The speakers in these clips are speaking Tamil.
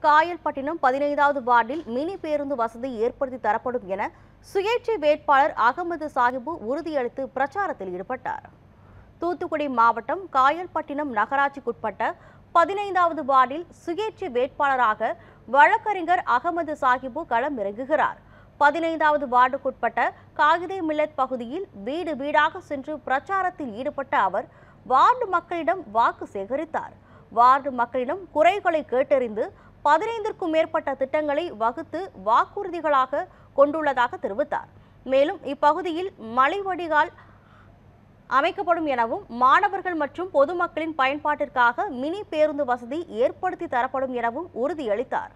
காயல்பட்டினம் பதினைந்தாவது வார்டில் மினி பேருந்து வசதி ஏற்படுத்தி தரப்படும் என சுயேட்சை வேட்பாளர் அகமது சாஹிபு உறுதியளித்து பிரச்சாரத்தில் ஈடுபட்டார் தூத்துக்குடி மாவட்டம் காயல்பட்டினம் நகராட்சிக்குட்பட்ட பதினைந்தாவது வார்டில் சுயேட்சை வேட்பாளராக வழக்கறிஞர் அகமது சாஹிபு களம் இறங்குகிறார் பதினைந்தாவது வார்டுக்குட்பட்ட காகிதே மில்லத் பகுதியில் வீடு வீடாக சென்று பிரச்சாரத்தில் ஈடுபட்ட அவர் வார்டு மக்களிடம் வாக்கு சேகரித்தார் வார்டு மக்களிடம் குறைகளை கேட்டறிந்து பதினைந்திற்கும் மேற்பட்ட திட்டங்களை வகுத்து வாக்குறுதிகளாக கொண்டுள்ளதாக தெரிவித்தார் மேலும் இப்பகுதியில் மழை வடிகால் அமைக்கப்படும் எனவும் மாணவர்கள் மற்றும் பொதுமக்களின் பயன்பாட்டிற்காக மினி பேருந்து வசதி ஏற்படுத்தி தரப்படும் எனவும் உறுதியளித்தார்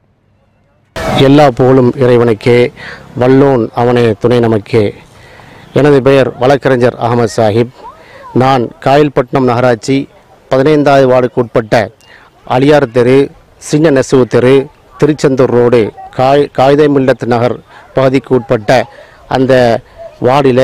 எல்லா புகழும் இறைவனுக்கே வல்லோன் அவனே துணை நமக்கே எனது பெயர் வழக்கறிஞர் அகமது சாஹிப் நான் காயல்பட்டினம் நகராட்சி பதினைந்தாவது வார்டுக்கு உட்பட்ட அலியார் தெரு சின்ன நெசுவு தெரு திருச்செந்தூர் ரோடு காய் காகித மில்லத் நகர் பகுதிக்கு உட்பட்ட அந்த வார்டில்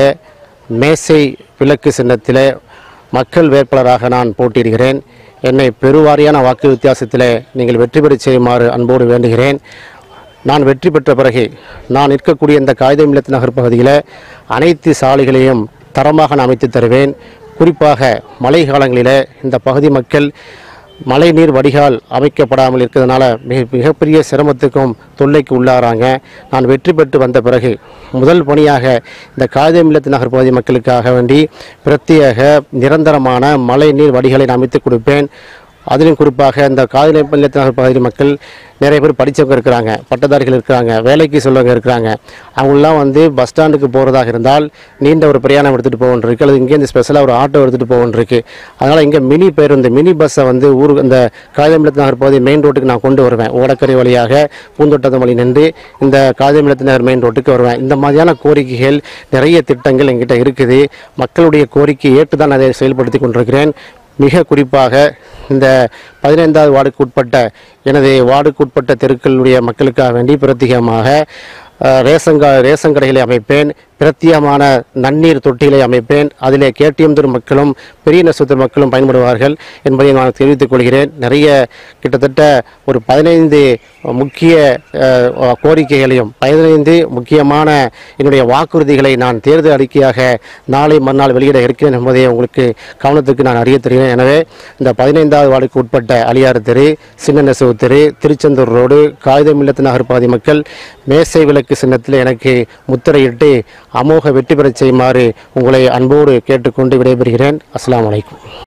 மேசை விளக்கு சின்னத்தில் மக்கள் வேட்பாளராக நான் போட்டியிடுகிறேன் என்னை பெருவாரியான வாக்கு வித்தியாசத்தில் நீங்கள் வெற்றி பெறச் செய்யுமாறு அன்போடு வேண்டுகிறேன் நான் வெற்றி பெற்ற பிறகு நான் இருக்கக்கூடிய இந்த காகிதம் இல்லத்து நகர் பகுதியில் அனைத்து சாலைகளையும் தரமாக நான் அமைத்து தருவேன் குறிப்பாக மழை காலங்களில் இந்த பகுதி மக்கள் மழைநீர் வடிகால் அமைக்கப்படாமல் இருக்கிறதுனால மிக மிகப்பெரிய சிரமத்துக்கும் தொல்லைக்கு உள்ளாராங்க நான் வெற்றி பெற்று வந்த பிறகு முதல் பணியாக இந்த காகிதம் இல்லத்து நகர் பகுதி மக்களுக்காக வேண்டி பிரத்யேக நிரந்தரமான மழைநீர் வடிகாலை நான் அமைத்து கொடுப்பேன் அதிலும் குறிப்பாக இந்த காதலை பள்ளத்து நகர் பகுதி மக்கள் நிறைய பேர் படித்தவங்க இருக்கிறாங்க பட்டதாரிகள் இருக்கிறாங்க வேலைக்கு சொல்லவங்க இருக்கிறாங்க அவங்களாம் வந்து பஸ் ஸ்டாண்டுக்கு போகிறதாக இருந்தால் நீண்ட ஒரு பிரயாணம் எடுத்துகிட்டு போக வேண்டியிருக்கு அல்லது இங்கேருந்து ஸ்பெஷலாக ஒரு ஆட்டோ எடுத்துகிட்டு போக வேண்டியிருக்கு அதனால் இங்கே மினி பேருந்து மினி பஸ்ஸை வந்து ஊர் இந்த காகிதமில்லத்து நகர் பகுதி மெயின் ரோட்டுக்கு நான் கொண்டு வருவேன் ஓடக்கரை வழியாக பூந்தோட்டத்து வழி நின்று இந்த காகிதமில்லத்து நகர் மெயின் ரோட்டுக்கு வருவேன் இந்த மாதிரியான கோரிக்கைகள் நிறைய திட்டங்கள் எங்கிட்ட இருக்குது மக்களுடைய கோரிக்கை ஏற்று தான் அதை செயல்படுத்தி கொண்டிருக்கிறேன் மிக குறிப்பாக இந்த பதினைந்தாவது வார்டுக்கு உட்பட்ட எனது வார்டுக்கு உட்பட்ட தெருக்களுடைய மக்களுக்காக வேண்டி பிரத்யேகமாக அஹ், ரேஷன் கா ரேஷன் கடைகளை அமைப்பேன் பிரத்யேகமான நன்னீர் தொட்டிகளை அமைப்பேன் அதிலே கேடிஎம் தெரு மக்களும் பெரிய நெசவுத்தர் மக்களும் பயன்படுவார்கள் என்பதை நான் தெரிவித்துக் கொள்கிறேன் நிறைய கிட்டத்தட்ட ஒரு பதினைந்து முக்கிய அஹ், கோரிக்கைகளையும் பதினைந்து முக்கியமான என்னுடைய வாக்குறுதிகளை நான் தேர்தல் அறிக்கையாக நாளை மறுநாள் வெளியிட இருக்கிறேன் என்பதை உங்களுக்கு கவனத்துக்கு நான் அறிய தருகிறேன் எனவே இந்த பதினைந்தாவது வார்டுக்கு உட்பட்ட அலியாறு தெரு சின்ன நெசவு தெரு திருச்செந்தூர் ரோடு காகிதம் இல்லத்து நகர் பகுதி மக்கள் மேசை விளக்கு சின்னத்தில் எனக்கு முத்திரையிட்டு அமோக வெற்றி பெறச் செய்யுமாறு உங்களை அன்போடு கேட்டுக்கொண்டு விடைபெறுகிறேன் அஸ்ஸலாமு அலைக்கும்